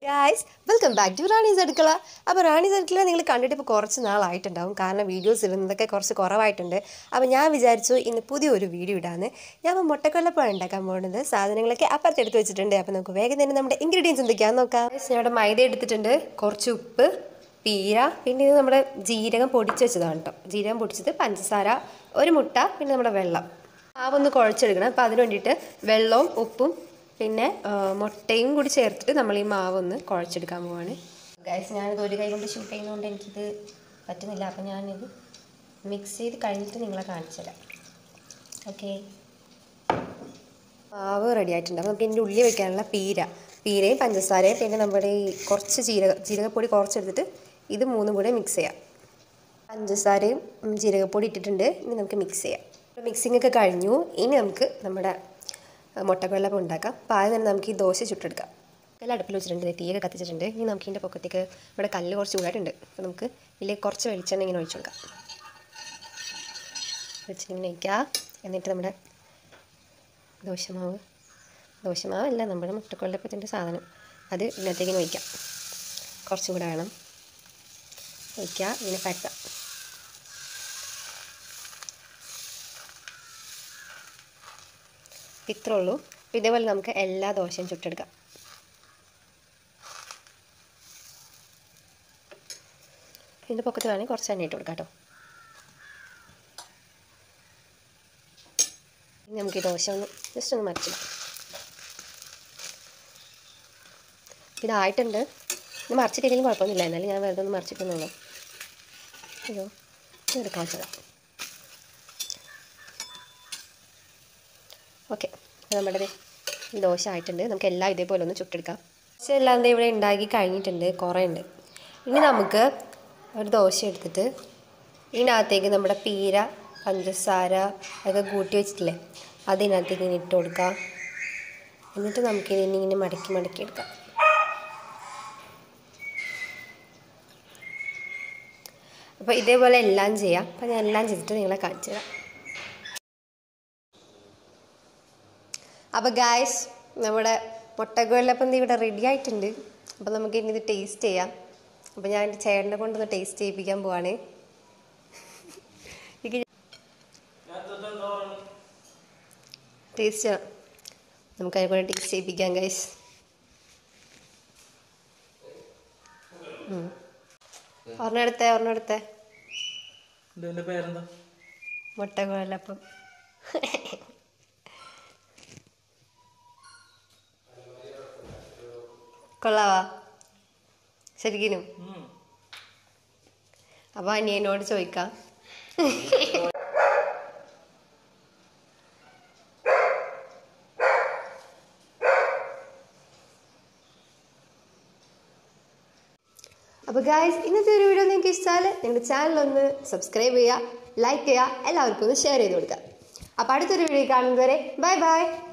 guys welcome back to Rani's അടുക്കള അപ്പോൾ റാണീസ് അടുക്കള നിങ്ങൾ കണ്ടിട്ട് ഇപ്പോൾ കുറച്ച് നാളായിട്ടുണ്ടാവും കാരണം വീഡിയോസ് ഇടുന്നതൊക്കെ കുറച്ച് കുറവായിട്ടുണ്ട് അപ്പോൾ ഞാൻ വിചാരിച്ചു ഇന്ന് പുതിയൊരു വീഡിയോ ഇടാന്ന് ഞാൻ ഇപ്പോൾ മുട്ടക്കൊല്ലപ്പഴം ഉണ്ടാക്കാൻ പോകുന്നത് സാധനങ്ങളൊക്കെ അപ്പുറത്ത് എടുത്ത് വെച്ചിട്ടുണ്ട് അപ്പോൾ നമുക്ക് വേഗം തന്നെ നമ്മുടെ ഇൻഗ്രീഡിയൻസ് എന്തൊക്കെയാണെന്ന് നോക്കാം Guys, ഞാൻ ഇവിടെ മൈദ എടുത്തിട്ടുണ്ട് കുറച്ച് ഉപ്പ് പീര പിന്നെ ഇത് നമ്മുടെ ജീരകം പൊടിച്ച് വെച്ചതാണ് കേട്ടോ ജീരകം പൊടിച്ചത് പഞ്ചസാര ഒരു മുട്ട പിന്നെ നമ്മുടെ വെള്ളം മാവൊന്ന് കുഴച്ചെടുക്കണം അപ്പോൾ അതിന് വേണ്ടിയിട്ട് വെള്ളവും ഉപ്പും പിന്നെ ആ, മുട്ടയും കൂടി ചേർത്തിട്ട് നമ്മൾ ഈ മാവൊന്ന് കുഴച്ചെടുക്കാൻ പോവാണ് ഗൈസ് ഞാനിത് ഒരു കൈ കൊണ്ട് ഷൂട്ട് ചെയ്യുന്നതുകൊണ്ട് എനിക്കിത് പറ്റുന്നില്ല അപ്പോൾ ഞാനിത് മിക്സ് ചെയ്ത് കഴിഞ്ഞിട്ട് നിങ്ങളെ കാണിച്ചു തരാം ഓക്കെ മാവ് റെഡി ആയിട്ടുണ്ട് അപ്പോൾ നമുക്ക് ഇതിൻ്റെ ഉള്ളി വെക്കാനുള്ള പീര പീരയും പഞ്ചസാരയും പിന്നെ നമ്മുടെ ഈ കുറച്ച് ജീരക ജീരകപ്പൊടി കുറച്ചെടുത്തിട്ട് ഇത് മൂന്നും കൂടെ മിക്സ് ചെയ്യാം പഞ്ചസാരയും ഉം, ജീരകപ്പൊടി ഇട്ടിട്ടുണ്ട് ഇനി നമുക്ക് മിക്സ് ചെയ്യാം മിക്സിംഗ് ഒക്കെ കഴിഞ്ഞു ഇനി നമുക്ക് നമ്മുടെ ആ, മുട്ടക്കൊല്ലപ്പം ഉണ്ടാക്കാം അപ്പോൾ ആദ്യം തന്നെ നമുക്ക് ഈ ദോശ ചുട്ടെടുക്കാം എല്ലാം അടുപ്പിൽ വെച്ചിട്ടുണ്ട് ദേ തീയൊക്കെ കത്തിച്ചിട്ടുണ്ട് ഇനി നമുക്ക് ഇതിൻ്റെ പൊക്കത്തേക്ക് ഇവിടെ കല്ല് കുറച്ച് ചൂടായിട്ടുണ്ട് അപ്പോൾ നമുക്ക് ഇതിലേക്ക് കുറച്ച് വെളിച്ചെണ്ണ ഇങ്ങനെ ഒഴിച്ചു കൊടുക്കാം വെളിച്ചെണ്ണ ഇങ്ങനെ ഒഴിക്കുക എന്നിട്ട് നമ്മുടെ ദോശമാവ് ദോശമാവല്ല നമ്മുടെ മുട്ടക്കൊല്ലപ്പത്തിൻ്റെ സാധനം അത് ഇതിനകത്തേക്ക് ഇങ്ങനെ ഒഴിക്കാം കുറച്ചും കൂടെ വേണം ഒഴിക്കുക ഇങ്ങനെ പരത്താം ഇത്രേ ഉള്ളൂ അപ്പോൾ ഇതേപോലെ നമുക്ക് എല്ലാ ദോശയും ചുട്ടെടുക്കാം ഇതിൻ്റെ പൊക്കത്ത് വേണമെങ്കിൽ കുറച്ച് എണ്ണ ഇട്ട് കൊടുക്കാം കേട്ടോ ഇനി നമുക്ക് ഈ ദോശ ഒന്ന് ജസ്റ്റ് ഒന്ന് മറിച്ചിടാം ഇതായിട്ടുണ്ട് ഇത് മറിച്ചിട്ടില്ലെങ്കിൽ കുഴപ്പമൊന്നുമില്ല എന്നാലും ഞാൻ വെറുതെ ഒന്ന് മറിച്ചിട്ടെന്നുള്ളൂ അയ്യോ ഇത് എടുക്കാൻ വെച്ചതാ ഓക്കെ നമ്മുടെ ദേ ഈ ദോശ ആയിട്ടുണ്ട് നമുക്ക് എല്ലാം ഇതേപോലെ ഒന്ന് ചുട്ടെടുക്കാം ദോശ എല്ലാം ദേ ഇവിടെ ഉണ്ടാക്കി കഴിഞ്ഞിട്ടുണ്ട് കുറേ ഉണ്ട് ഇനി നമുക്ക് ഒരു ദോശ എടുത്തിട്ട് ഇതിനകത്തേക്ക് നമ്മുടെ പീര പഞ്ചസാര ഒക്കെ കൂട്ടി വെച്ചിട്ടില്ലേ അതിനകത്തേക്ക് ഇങ്ങനെ ഇട്ട് കൊടുക്കാം എന്നിട്ട് നമുക്ക് ഇതിനെ ഇങ്ങനെ മടക്കി മടക്കി എടുക്കാം അപ്പോൾ ഇതേപോലെ എല്ലാം ചെയ്യാം അപ്പോൾ ഞാൻ എല്ലാം ചെയ്തിട്ട് നിങ്ങളെ കാണിച്ചു തരാം അപ്പോൾ ഗായ്സ് നമ്മുടെ മുട്ടക്കുവെള്ളപ്പം ഇവിടെ റെഡി ആയിട്ടുണ്ട് അപ്പോൾ നമുക്ക് ഇനി ഇത് ടേസ്റ്റ് ചെയ്യാം അപ്പോൾ ഞാൻ എൻ്റെ ചേട്ടനെ കൊണ്ടൊന്ന് ടേസ്റ്റ് ചെയ്യിപ്പിക്കാൻ പോവാണ് ടേസ്റ്റ് ചെയ്യാം നമുക്ക് അതിനെ കൊണ്ട് ടേസ്റ്റ് ചെയ്യിപ്പിക്കാം ഗൈസ് ഒരെണ്ണം എടുത്തേ ഒരെണ്ണം എടുത്തേ ഇതിന്റെ പേരെന്താ മുട്ടക്കുവെള്ളപ്പം കൊള്ളാവാ ശരിക്കും അപ്പൊ അനിയനോട് ചോദിക്കാം അപ്പോൾ ഗായ്സ് ഇന്നത്തെ ഒരു വീഡിയോ നിങ്ങൾക്ക് ഇഷ്ടമായാൽ നിങ്ങളുടെ ചാനൽ ഒന്ന് സബ്സ്ക്രൈബ് ചെയ്യുക ലൈക്ക് ചെയ്യുക എല്ലാവർക്കും ഒന്ന് ഷെയർ ചെയ്ത് കൊടുക്കുക അപ്പോൾ അടുത്തൊരു വീഡിയോ കാണുന്നതുവരെ ബൈ ബൈ